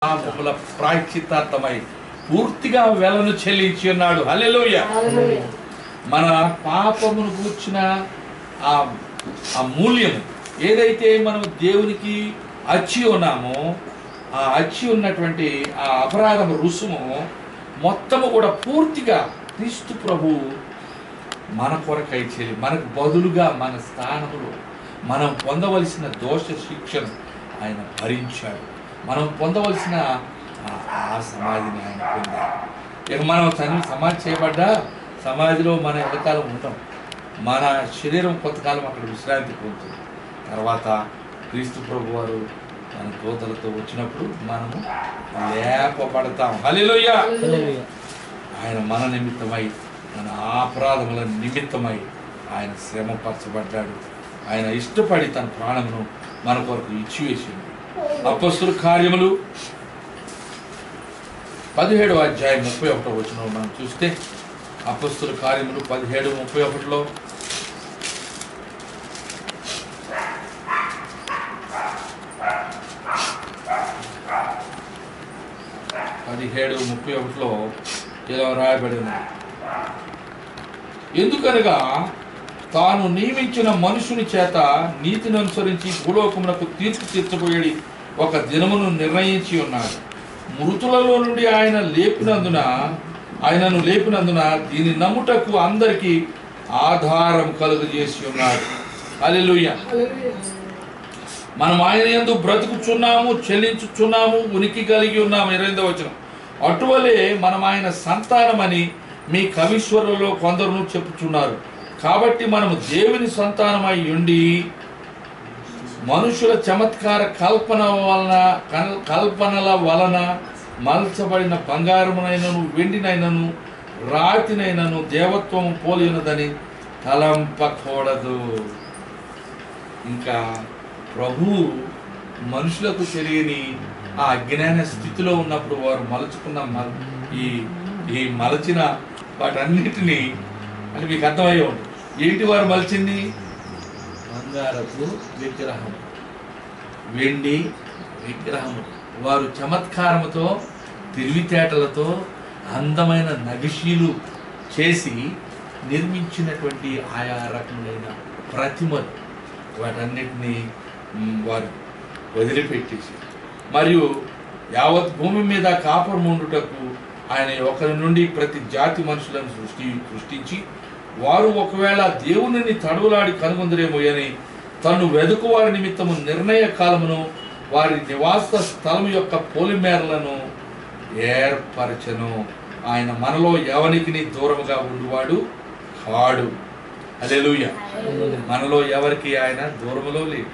పాపముల ప్రాయశ్చిత్తార్థమై పూర్తిగా వెలను చెల్లించి ఉన్నాడు హల్లెలూయా మన పాపమును కూర్చిన ఆ ఆ మూల్యం ఏదైతే మనం దేవునికి అచ్చి ఉన్నామో ఆ అచ్చి ఉన్నటువంటి ఆ అపరాధం రుసుము మొత్తము కూడా పూర్తిగా క్రీస్తు ప్రభు మన కొరకై చెల్లి మనకు బదులుగా మన స్థానములో మనం పొందవలసిన దోష శిక్షను ఆయన భరించాడు మనం పొందవలసిన ఆ- ఆ సమాధిని ఆయన పొందాడు ఇక మనం చని సమాధి చేయబడ్డా సమాధిలో మన ఎంతకాలం ఉంటాం మన శరీరం కొంతకాలం అక్కడ విశ్రాంతి పొందుతుంది తర్వాత క్రీస్తు ప్రభు వారు మన దూతలతో వచ్చినప్పుడు మనము లేపబడతాం హల్లెలూయా ఆయన మన నిమిత్తమై మన అపరాధముల నిమిత్తమై ఆయన శ్రమపరచబడ్డాడు ఆయన ఇష్టపడి తన ప్రాణమును మన కొరకు ఇచ్చివేసింది అపస్తుల కార్యములు పదిహేడు అధ్యాయం ముప్పై ఒకటో వచ్చిన మనం చూస్తే అపస్తుల కార్యములు పదిహేడు ముప్పై ఒకటిలో పదిహేడు ముప్పై ఒకటిలో ఇలా రాయబడి ఉంది ఎందుకనగా తాను నియమించిన మనుషుని చేత నీతిని అనుసరించి భూలోకమునకు తీర్పు తీర్చబోయేది ఒక దినమును నిర్ణయించి ఉన్నాడు మృతులలో నుండి ఆయన లేపినందున ఆయనను లేపినందున దీని నమ్ముటకు అందరికీ ఆధారం కలుగజేసి ఉన్నాడు హల్లెలూయా మనం ఆయన యందు బ్రతుకుచున్నాము చెల్లించుచున్నాము ఉనికి కలిగి ఉన్నాము ఇరవై వచనం అటువలే మనం ఆయన సంతానమని మీ కవీశ్వరులలో కొందరును చెప్పుచున్నారు కాబట్టి మనము దేవుని సంతానమై ఉండి మనుషుల చమత్కార కల్పన వలన కల్- కల్పనల వలన మలచబడిన బంగారమునైనను వెండినైనను రాతినైనను దేవత్వము పోలి ఉన్నదని తలంపకూడదు ఇంకా ప్రభువు మనుషులకు తెలియని ఆ అజ్ఞాన స్థితిలో ఉన్నప్పుడు వారు మలుచుకున్న మల ఈ ఈ మలచిన వాటన్నిటినీ అంటే మీకు అర్థమయ్యే ఉంటుంది ఏంటి వారు మలిచింది బంగారపు విగ్రహం వెండి విగ్రహము వారు చమత్కారముతో తెలివితేటలతో అందమైన నగిషీలు చేసి నిర్మించినటువంటి ఆయా రకములైన ప్రతిమలు వాటన్నిటినీ మ్, వారు వదిలిపెట్టేసి మరియు యావత్ భూమి మీద కాపురం ఉండుటకు ఆయన ఒకరి నుండి ప్రతి జాతి మనుషులను సృష్టి సృష్టించి వారు ఒకవేళ దేవునిని తడువులాడి కనుగొందరేమో అని తను వెదుకు వారి నిమిత్తము నిర్ణయ కాలమును వారి నివాస స్థలం యొక్క పోలిమేరలను ఏర్పరచను ఆయన మనలో ఎవరికి దూరముగా ఉండువాడు కాడు అలెలుయ మనలో ఎవరికి ఆయన దూరములో లేడు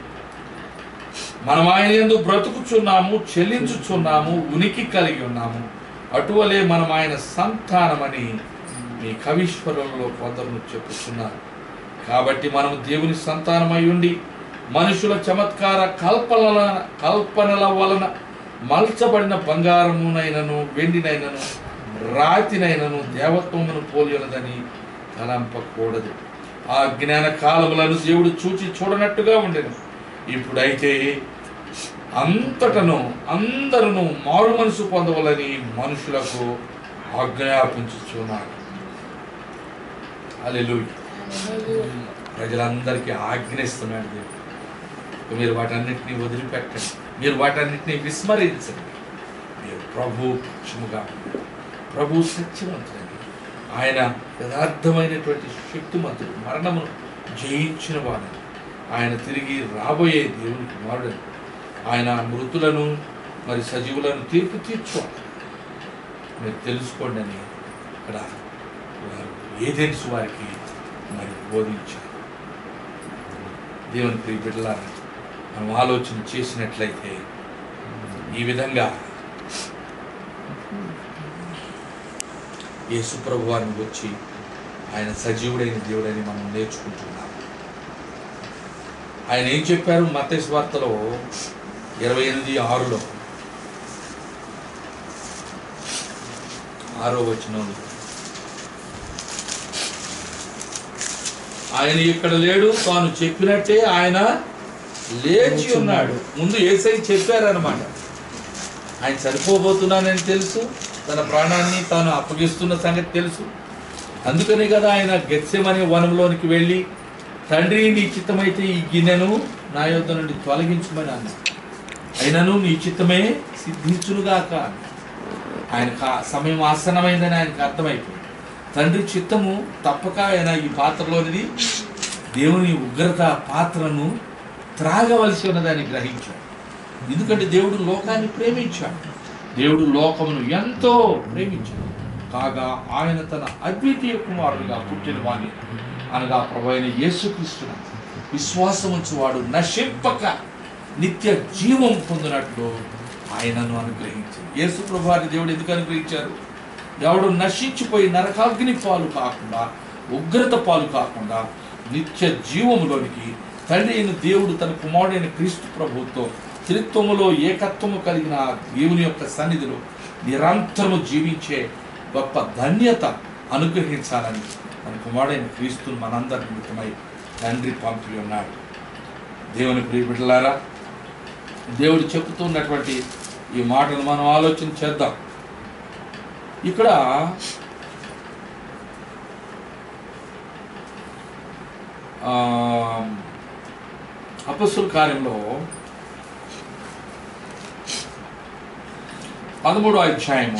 మనం ఆయన ఎందు బ్రతుకుచున్నాము చెల్లించుచున్నాము ఉనికి కలిగి ఉన్నాము అటువలే మనం ఆయన సంతానమని మీ కవీశ్వరులలో కొందరు చెప్పుచున్నారు కాబట్టి మనం దేవుని సంతానమై ఉండి మనుషుల చమత్కార కల్పనల కల్పనల వలన మల్చబడిన బంగారమునైనను వెండినైనను రాతినైనను దేవత్వమును పోలియున్నదని తలంపకూడదు ఆ జ్ఞాన కాలములను దేవుడు చూచి చూడనట్టుగా ఉండెను ఇప్పుడైతే అంతటను అందరును మారు మనసు పొందవలని మనుషులకు ఆజ్ఞాపించుచున్నాడు అల్లెలూయ ప్రజలందరికీ ఆజ్ఞిస్తున్నాడు దేవుడు ఇక మీరు వాటన్నిటిని వదిలిపెట్టండి మీరు వాటన్నిటిని విస్మరించండి మీరు ప్రభు పక్షముగా ఉండండి. ప్రభు సత్యవంతుడండి ఆయన యథార్థమైనటువంటి శక్తిమంతుడు మరణమును జయించిన వాడు ఆయన తిరిగి రాబోయే దేవుని కుమారుడు ఆయన మృతులను మరి సజీవులను తీర్పు తీర్చుకోవాలి మీరు తెలుసుకోండి అని ఇక్కడ వారు ఏదెన్స్ వారికి మరి బోధించారు దేవుని ప్రియ బిడ్డలారా మనం ఆలోచన చేసినట్లయితే ఈ విధంగా యేసు ప్రభు వారిని వచ్చి ఆయన సజీవుడైన దేవుడని మనం నేర్చుకుంటున్నాం ఆయన ఏం చెప్పారు మతేస్ వార్తలో ఇరవై ఎనిమిది ఆరులో ఆరో వచనంలో ఆయన ఇక్కడ లేడు తాను చెప్పినట్టే ఆయన లేచి ఉన్నాడు ముందు ఏసై చెప్పారనమాట ఆయన చనిపోబోతున్నానని తెలుసు తన ప్రాణాన్ని తాను అప్పగిస్తున్న సంగతి తెలుసు అందుకనే కదా ఆయన గెత్సెమనే వనంలోనికి వెళ్ళి తండ్రి నీ చిత్తమైతే ఈ గిన్నెను నా యొద్ద నుండి తొలగించమని అన్న అయినను నీ చిత్తమే సిద్ధించునుగాక అన్నాడు. ఆయనకు ఆ సమయం ఆసన్నమైందని ఆయనకు అర్థమైపోయింది తండ్రి చిత్తము తప్పక ఆయన ఈ పాత్రలోనిది దేవుని ఉగ్రత పాత్రను త్రాగవలసి ఉన్నదని గ్రహించాడు ఎందుకంటే దేవుడు లోకాన్ని ప్రేమించాడు దేవుడు లోకమును ఎంతో ప్రేమించాడు కాగా ఆయన తన అద్వితీయ కుమారుడిగా పుట్టిన వాణి అనగా ప్రభు అయిన యేసుక్రీస్తున విశ్వాసం ఉంచువాడు నశింపక నిత్య జీవం పొందినట్లు ఆయనను అనుగ్రహించారు యేసు ప్రభు వారిని దేవుడు ఎందుకు అనుగ్రహించారు ఎవడు నశించిపోయి నరకాగ్ని పాలు కాకుండా ఉగ్రత పాలు కాకుండా నిత్య జీవములోనికి తండ్రి అయిన దేవుడు తన కుమారుడైన క్రీస్తు ప్రభుతో త్రిత్వములో ఏకత్వము కలిగిన ఆ దేవుని యొక్క సన్నిధిలో నిరంతరము జీవించే గొప్ప ధన్యత అనుగ్రహించాలని తన కుమారుడైన క్రీస్తును మనందరి నిమిత్తమై తండ్రి పంపి ఉన్నాడు దేవుని ప్రియ బిడ్డలారా దేవుడు చెబుతున్నటువంటి ఈ మాటను మనం ఆలోచన చేద్దాం ఇక్కడ ఆ, అపస్సుల కార్యంలో పదమూడో అధ్యాయము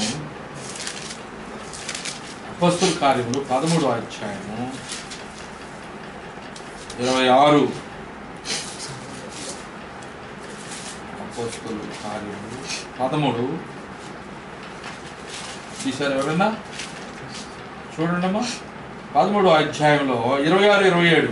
అపస్సుల కార్యములు పదమూడో అధ్యాయము ఇరవై ఆరు అపస్సుల కార్యములు పదమూడు తీశారు ఎవరన్నా చూడండి అమ్మా పదమూడో అధ్యాయంలో ఇరవై ఆరు ఇరవై ఏడు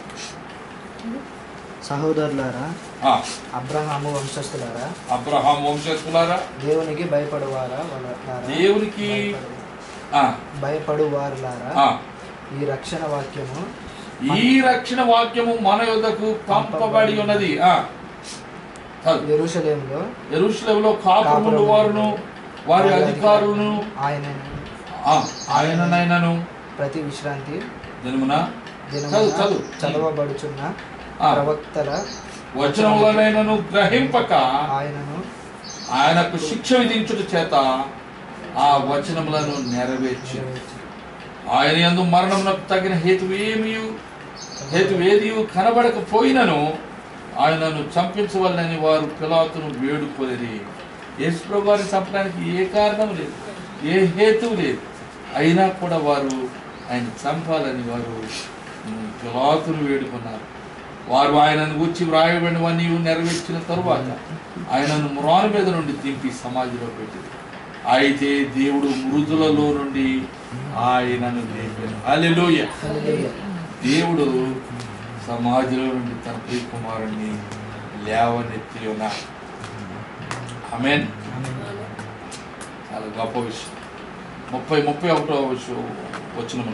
సహోదరులారా ఆ, అబ్రహాము వంశస్థులారా అబ్రహాం వంశస్థులారా దేవునికి భయపడువారా వాళ్ళారా? దేవునికి ఆ, భయపడువారులారా ఆ, ఈ రక్షణ వాక్యము ఈ రక్షణ వాక్యము మన యొద్దకు పంపబడి ఉన్నది ఆ చదువు. యెరూషలేములో యెరూషలేములో కాపురముండు వారును వారి అధికారులను ఆయన ఆ, ఆయననైనను ప్రతి విశ్రాంతి దినమున దినమున చదువు, చదువు. చదవబడుచున్న ఆ, ప్రవక్తల వచనములనైనను గ్రహింపక ఆయనను ఆయనకు శిక్ష విధించుట చేత ఆ వచనములను నెరవేర్చి ఆయన యందు మరణమునకు తగిన హేతువేమి హేతువేది కనబడకపోయినను ఆయనను చంపించవలనని వారు పిలాతును వేడుకొనిరి యేసుప్రభు వారిని చంపడానికి ఏ కారణం లేదు ఏ హేతువు లేదు అయినా కూడా వారు ఆయన చంపాలని వారు ఉమ్, పిలాతును వేడుకున్నారు వారు ఆయనను గుర్చి వ్రాయబడినవన్నీ నెరవేర్చిన తరువాత ఆయనను మ్రాను మీద నుండి దింపి సమాధిలో పెట్టింది అయితే దేవుడు మృదులలో నుండి ఆయనను లేపాను హల్లెలూయ దేవుడు సమాధిలో నుండి తన ప్రియ కుమారుణ్ణి లేవనెత్తి ఉన్నారు ఆమేన్ చాలా గొప్ప విషయం ముప్పై ముప్పై ఒకటో విషయం వచ్చిన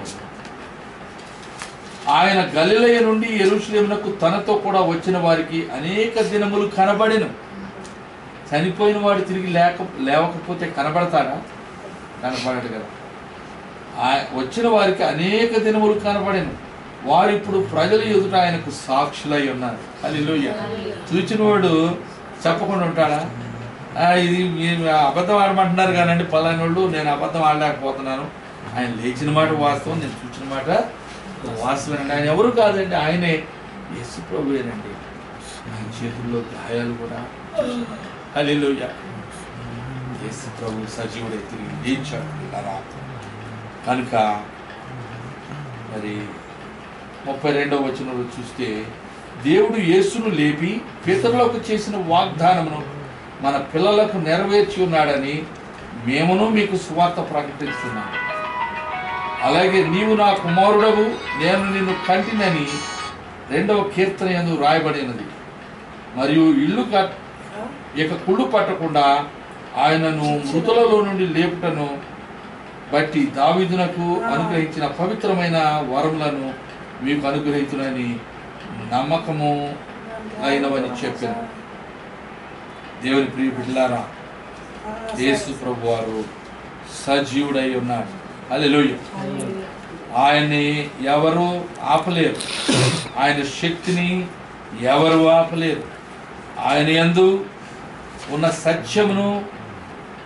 ఆయన గలిలయ నుండి ఎరుషలేమునకు తనతో కూడా వచ్చిన వారికి అనేక దినములు కనబడెను చనిపోయిన వాడు తిరిగి లేక లేవకపోతే కనబడతాడా కనపడడు కదా ఆ- వచ్చిన వారికి అనేక దినములు కనబడెను వారు ఇప్పుడు ప్రజల ఎదుట ఆయనకు సాక్షులై ఉన్నారు హల్లెలూయ చూచిన వాడు చెప్పకుండా ఉంటాడా ఆ, ఇది మీరు అబద్ధం ఆడమంటున్నారు కానండి పలాని వాళ్ళు నేను అబద్ధం ఆడలేకపోతున్నాను ఆయన లేచిన మాట వాస్తవం నేను చూసిన మాట వాస్తవేనండి ఆయన ఎవరు కాదండి ఆయనే యేసు ప్రభువేనండి ఆయన చేతుల్లో గాయాలు కూడా హల్లెలూయ యేసు ప్రభు సజీవుడై తిరిగి లేచాడు పిల్లరా కనుక మరి ముప్పై రెండవ వచనంలో చూస్తే దేవుడు యేసును లేపి పితరులకు చేసిన వాగ్దానమును మన పిల్లలకు నెరవేర్చి ఉన్నాడని మేమును మీకు సువార్త ప్రకటిస్తున్నాం అలాగే నీవు నా కుమారుడవు నేను నిన్ను కంటినని రెండవ కీర్తన యందు రాయబడినది మరియు ఇల్లు కట్ ఇక కుళ్ళు పట్టకుండా ఆయనను మృతులలో నుండి లేపుటను బట్టి దావీదునకు అనుగ్రహించిన పవిత్రమైన వరములను మీకు అనుగ్రహించునని నమ్మకము అయినవని చెప్పాను దేవుని ప్రియ బిడ్డలారా యేసు ప్రభు వారు సజీవుడై ఉన్నాడు హల్లెలూయా ఆయన్ని ఎవరు ఆపలేరు ఆయన శక్తిని ఎవరు ఆపలేరు ఆయన యందు ఉన్న సత్యమును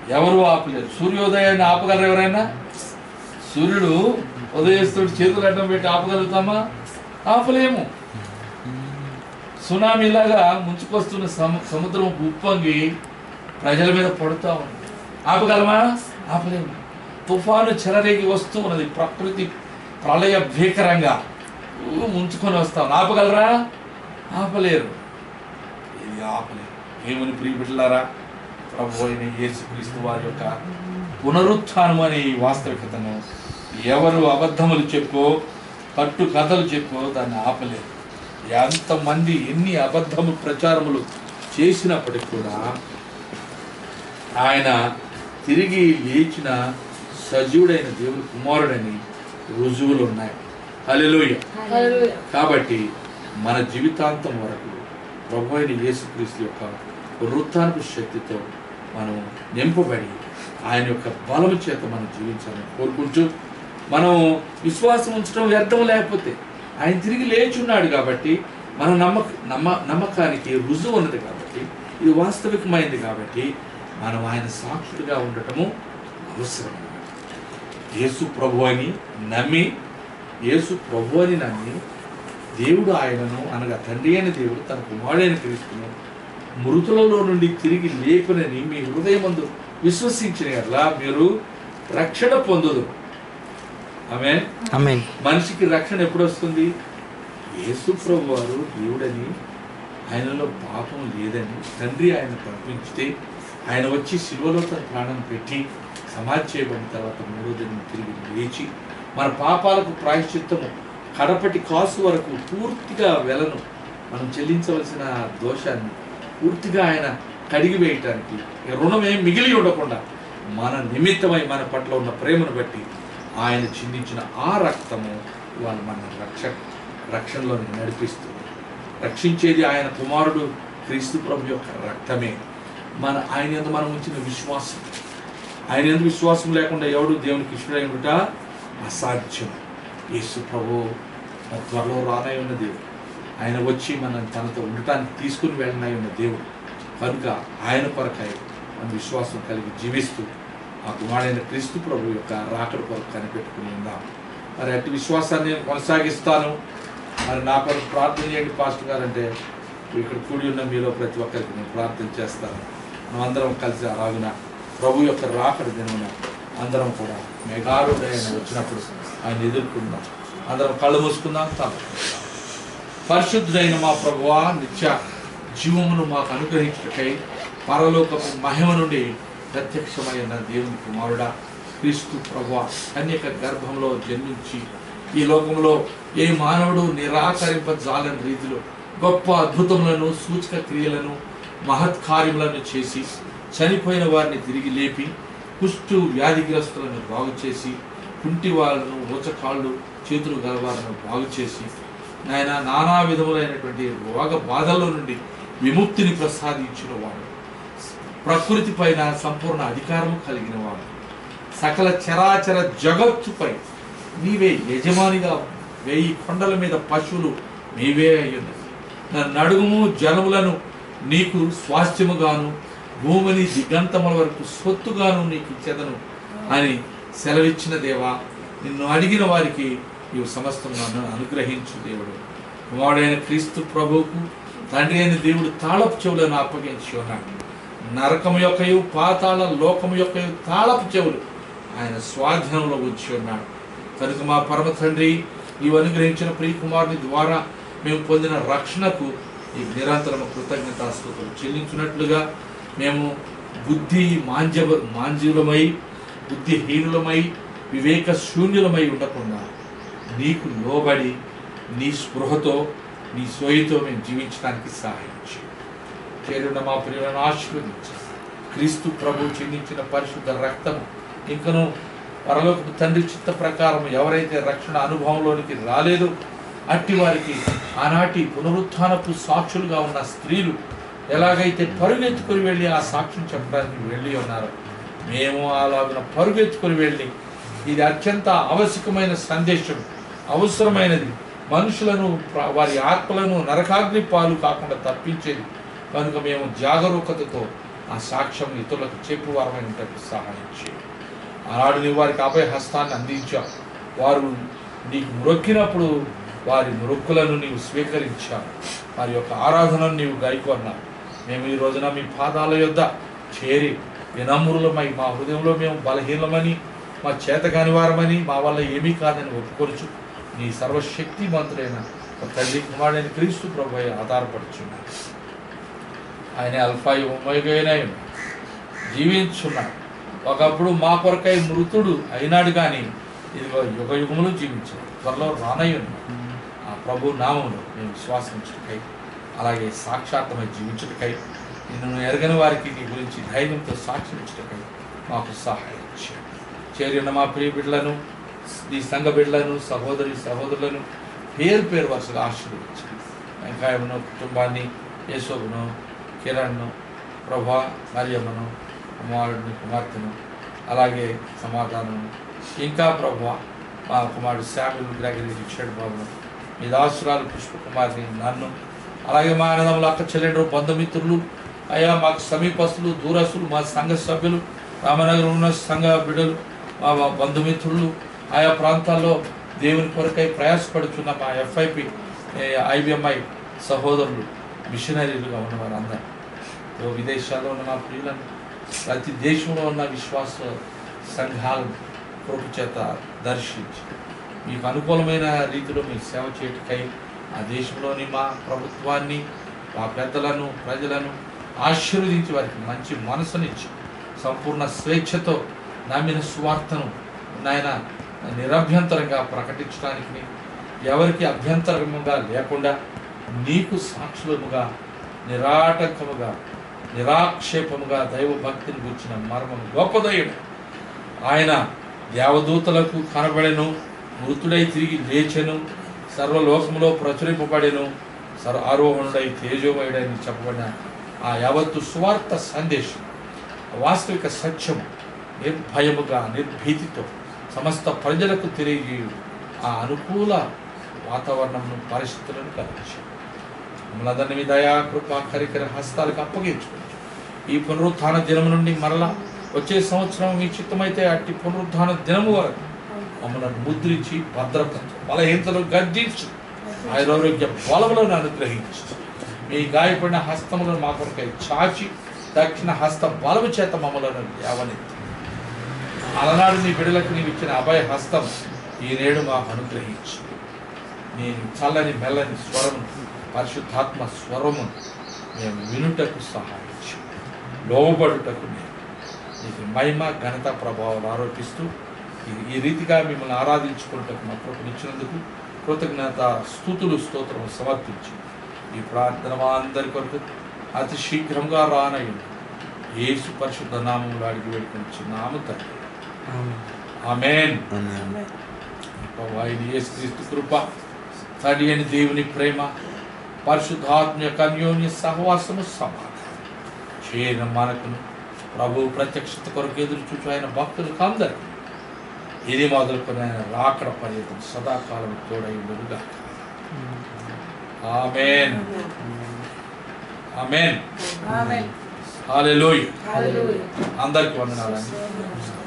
ఎవరు ఆపలేరు సూర్యోదయాన్ని ఆపగలరు ఎవరైనా సూర్యుడు ఉదయిస్తుడు చేతులు అడ్డం పెట్టి ఆపగలుగుతామా ఆపలేము సునామీలాగా ముంచుకొస్తున్న సము సముద్రం ఉప్పొంగి ప్రజల మీద పడుతూ ఉంది ఆపగలమా ఆపలేము తుఫాను చెలరేగి వస్తూ ఉన్నది ప్రకృతి ప్రళయ భీకరంగా ఊ ముంచుకొని వస్తాం ఆపగలరా ఆపలేరు ఇది ఆపలేరు ఏమని ప్రియ బిడ్డలారా ప్రభు అయిన యేసుక్రీస్తు వారి యొక్క పునరుత్థానం అనే ఈ వాస్తవికతను ఎవరు అబద్ధములు చెప్పో కట్టు కథలు చెప్పో దాన్ని ఆపలేరు ఎంతమంది ఎన్ని అబద్ధము ప్రచారములు చేసినప్పటికి కూడా ఆయన తిరిగి లేచిన సజీవుడైన దేవుని కుమారుడని రుజువులు ఉన్నాయి హల్లెలూయా హల్లెలూయా. కాబట్టి మన జీవితాంతం వరకు ప్రభు అయిన యేసుక్రీస్తు యొక్క వృత్తానికి శక్తితో మనం నింపబడి ఆయన యొక్క బలము చేత మనం జీవించాలని కోరుకుంటూ మనం విశ్వాసం ఉంచడం వ్యర్థం లేకపోతే ఆయన తిరిగి లేచున్నాడు కాబట్టి మన నమ్మక నమ్మ నమ్మకానికి రుజువు ఉన్నది కాబట్టి ఇది వాస్తవికమైంది కాబట్టి మనం ఆయన సాక్షుడిగా ఉండటము అవసరం యేసు ప్రభు అని నమ్మి యేసు ప్రభు అని నమ్మి దేవుడు ఆయనను అనగా తండ్రి అయిన దేవుడు తన కుమారుడైన క్రీస్తును మృతులలో నుండి తిరిగి లేపనని మీ హృదయమందు విశ్వసించిన ఎడలా మీరు రక్షణ పొందదు ఆమె ఆమేన్ మనిషికి రక్షణ ఎప్పుడు వస్తుంది యేసు ప్రభు వారు దేవుడని ఆయనలో పాపం లేదని తండ్రి ఆయన పంపించితే ఆయన వచ్చి శిలువలో తన ప్రాణం పెట్టి సమాధి చేయబడిన తర్వాత మూడో దినం తిరిగి లేచి మన పాపాలకు ప్రాయశ్చిత్తము కడపటి కాసు వరకు పూర్తిగా వెలను మనం చెల్లించవలసిన దోషాన్ని పూర్తిగా ఆయన కడిగి వేయటానికి ఇక రుణం ఏం మిగిలి ఉండకుండా మన నిమిత్తమై మన పట్ల ఉన్న ప్రేమను బట్టి ఆయన చిందించిన ఆ రక్తము వాళ్ళు మన రక్ష రక్షణలోనికి నడిపిస్తుంది రక్షించేది ఆయన కుమారుడు క్రీస్తు ప్రభు యొక్క రక్తమే మన ఆయన ఎందు మనం ఉంచిన విశ్వాసం ఆయన ఎందు విశ్వాసం లేకుండా ఎవడు దేవునికి ఇష్టడై ఉండుట అసాధ్యం యేసు ప్రభు మన త్వరలో రానై ఉన్న దేవుడు ఆయన వచ్చి మనం తనతో ఉండటానికి తీసుకుని వెళ్ళనై ఉన్న దేవుడు కనుక ఆయన కొరకై మన విశ్వాసం కలిగి జీవిస్తూ ఆ కుమారుడైన క్రీస్తు ప్రభు యొక్క రాకడ కొరకు కనిపెట్టుకుని ఉందాం మరి అట్టి విశ్వాసాన్ని నేను కొనసాగిస్తాను మరి నా కొరకు ప్రార్థన చేయండి పాస్టర్ గారు అంటే ఇక్కడ కూడి ఉన్న మీలో ప్రతి ఒక్కరికి నేను ప్రార్థన చేస్తాను మనం అందరం కలిసి అలాగున ప్రభు యొక్క రాకడ దినమున అందరం కూడా మెగారుడైన వచ్చినప్పుడు ఆయన ఎదుర్కొందాం అందరం కళ్ళు మూసుకుందాం తలచుకుందాం పరిశుద్ధుడైన మా ప్రభువా నిత్య జీవమును మాకు అనుగ్రహించుటకై పరలోకపు మహిమ నుండి ప్రత్యక్షమైన దేవుని కుమారుడా క్రీస్తు ప్రభువ కన్యక గర్భంలో జన్మించి ఈ లోకంలో ఏ మానవుడు నిరాకరింపజాలని రీతిలో గొప్ప అద్భుతములను సూచక క్రియలను మహత్కార్యములను చేసి చనిపోయిన వారిని తిరిగి లేపి కుష్టు వ్యాధిగ్రస్తులను బాగు చేసి కుంటి వాళ్ళను ఊచకాళ్ళు చేతులు గలవాలను బాగు చేసి నాయన నానా విధములైనటువంటి రోగ బాధల నుండి విముక్తిని ప్రసాదించిన వాడు ప్రకృతి పైన సంపూర్ణ అధికారము కలిగిన వాడు సకల చరాచర జగత్తుపై నీవే యజమానిగా వెయ్యి కొండల మీద పశువులు నీవే అయ్యున్నది నన్ను అడుగుము జలములను నీకు స్వాస్థ్యముగాను భూమిని దిగంతముల వరకు సొత్తుగాను నీకు ఇచ్చేదను అని సెలవిచ్చిన దేవా నిన్ను అడిగిన వారికి నీవు సమస్తమును అనుగ్రహించు దేవుడు కుమారుడైన క్రీస్తు ప్రభువుకు తండ్రి అయిన దేవుడు తాళపు చెవులను అప్పగించి ఉన్నాడు నరకము యొక్కయు పాతాళ లోకము యొక్కయు తాళపు చెవులు ఆయన స్వాధీనంలో ఉంచి ఉన్నాడు కనుక మా పరమ తండ్రి నీవు అనుగ్రహించిన ప్రియ కుమారుని ద్వారా మేము పొందిన రక్షణకు ఈ నిరంతరము కృతజ్ఞతాస్తుతులు చెల్లించినట్లుగా మేము బుద్ధి మాంజ మాంజులమై బుద్ధిహీనులమై వివేక శూన్యులమై ఉండకుండా నీకు లోబడి నీ స్పృహతో నీ సోయితో మేము జీవించడానికి సహాయం చేయి చేరున్న మా ప్రియులను ఆశీర్వదించి క్రీస్తు ప్రభు చెందించిన పరిశుద్ధ రక్తము ఇంకను పరలోకపు తండ్రి చిత్త ప్రకారం ఎవరైతే రక్షణ అనుభవంలోనికి రాలేదో అట్టి వారికి ఆనాటి పునరుత్థానపు సాక్షులుగా ఉన్న స్త్రీలు ఎలాగైతే పరుగెత్తుకొని వెళ్ళి ఆ సాక్ష్యం చెప్పడానికి వెళ్ళి ఉన్నారు మేము అలాగున పరుగెత్తుకొని వెళ్ళి ఇది అత్యంత ఆవశ్యకమైన సందేశం అవసరమైనది మనుషులను ప్ర- వారి ఆత్మలను నరకాగ్ని పాలు కాకుండా తప్పించేది కనుక మేము జాగరూకతతో ఆ సాక్ష్యం ఇతరులకు చెప్పు వారమైన సహాయం చేయి ఆనాడు నీవు వారికి అభయ హస్తాన్ని అందించావు వారు నీకు మొక్కినప్పుడు వారి మొక్కులను నీవు స్వీకరించావు వారి యొక్క ఆరాధనను నీవు గైకొన్నావు మేము ఈ రోజున మీ పాదాల యొద్ద చేరి వినమ్రులమై మా హృదయంలో మేము బలహీనమని మా చేతకాని వారమని మా వల్ల ఏమీ కాదని ఒప్పుకొనుచు నీ సర్వశక్తి మంత్రులైన ఒక తల్లి కుమారుడైన క్రీస్తు ప్రభు ఆధారపడుచున్నాడు ఆయన అల్ఫాయి ఉమ్మయగైనా జీవించున్నాడు ఒకప్పుడు మా కొరకై మృతుడు అయినాడు కానీ ఇదిగో యుగ యుగములు జీవించాడు త్వరలో రానయ్యున్నాడు ఆ ప్రభు నామములో మేము విశ్వాసించుటకై అలాగే సాక్షాత్తమై జీవించుటకై నిన్ను ఎరగని వారికి నీ గురించి ధైర్యంతో సాక్షించుటకై మాకు సహాయం చేయండి చేరిన మా ప్రియ బిడ్డలను నీ సంఘ బిడ్డలను సహోదరి సహోదరులను పేరు పేరు వరుసగా ఆశీర్వదించండి వెంకాయమును కుటుంబాన్ని యేసోబును కిరణ్ను ప్రభా మరియమ్మను కుమారుడిని కుమార్తెను అలాగే సమాధానం ఇంకా ప్రభా మా కుమారుడు శామ్యుల్ గ్రగరి రిచర్డ్ బాబును మీ దాసురాలు పుష్పకుమారిని నన్ను అలాగే మా అన్నదమ్ములు అక్క చెల్లెండ్రు బంధుమిత్రులు అయ్యా మాకు సమీపస్తులు దూరస్తులు మా సంఘ సభ్యులు రామనగరం ఉన్న సంఘ బిడ్డలు మా మా బంధుమిత్రులు ఆయా ప్రాంతాల్లో దేవుని కొరకై ప్రయాసపడుచున్న మా ఎఫ్ఐపి ఐబిఎంఐ సహోదరులు మిషనరీలుగా ఉన్న వారందరూ ఓ విదేశాల్లో ఉన్న మా ప్రియులను ప్రతి దేశంలో ఉన్న విశ్వాస సంఘాలను కృప చేత దర్శించి మీకు అనుకూలమైన రీతిలో మీకు సేవ చేయటకై ఆ దేశంలోని మా ప్రభుత్వాన్ని మా పెద్దలను ప్రజలను ఆశీర్వదించి వారికి మంచి మనసునిచ్చి సంపూర్ణ స్వేచ్ఛతో నమ్మిన సువార్తను నాయన నిరభ్యంతరంగా ప్రకటించడానికి ఎవరికి అభ్యంతరముగా లేకుండా నీకు సాక్షులముగా నిరాటంకముగా నిరాక్షేపముగా దైవ భక్తిని గుర్చిన మర్మం గొప్పదయుడు ఆయన దేవదూతలకు కనబడెను మృతుడై తిరిగి లేచెను సర్వలోకములో ప్రచురింపబడెను సర్వ ఆరోహణుడై తేజోమయుడని చెప్పబడిన ఆ యావత్తు సువార్త సందేశం వాస్తవిక సత్యము నిర్భయముగా నిర్భీతితో సమస్త ప్రజలకు తెలియజేయు ఆ అనుకూల వాతావరణంను పరిస్థితులను కలిగించారు మమ్మల్ని మీ దయా కృప కరికర హస్తాలకు అప్పగించుకుంటాం ఈ పునరుత్థాన దినము నుండి మరలా వచ్చే సంవత్సరం మీ చిత్తమైతే అట్టి పునరుత్థాన దినము వరకు మమ్మల్ని ముద్రించి భద్రపరచు బలహీనతలు గర్జించు ఆయురారోగ్య బలములను అనుగ్రహించు మీ గాయపడిన హస్తములను మా కొరకై చాచి దక్షిణ హస్త బలము చేత మమ్మలను లేవనెత్తి అలనాడు నీ బిడలకు నీవు ఇచ్చిన అభయ హస్తం ఈనేడు మాకు అనుగ్రహించు నీ చల్లని మెల్లని స్వరము పరిశుద్ధాత్మ స్వరము మేము వినుటకు సహాయించు లోబడుటకు నేను నీకు మహిమ ఘనత ప్రభావాలు ఆరోపిస్తూ ఈ- ఈ రీతిగా మిమ్మల్ని ఆరాధించుకున్నటకు మా కృపనిచ్చినందుకు కృతజ్ఞత స్థుతులు స్తోత్రం సమర్పించి ఈ ప్రార్థన మా అందరి కొరకు అతి శీఘ్రంగా రానయ్యింది యేసు పరిశుద్ధ నామంలో అడిగి పెట్టుకుని నామ తండ్రి ఆమెన్ ఆయన యేసుక్రీస్తు కృప తడి అని దేవుని ప్రేమ పరిశుద్ధాత్మ యొక్క అన్యోన్య సహవాసము సమాధానం చేయన మనకును ప్రభు ప్రత్యక్షత కొరకు ఎదురు చూచు ఆయన భక్తులకు అందరికీ ఇది మొదలుకొని ఆయన రాకడ పర్యటన సదాకాలం తోడై ఉండదుగా ఆమెన్ ఆమెన్ ఆమేన్ హల్లెలూయా హల్లెలూయా అందరికి వందనాలండి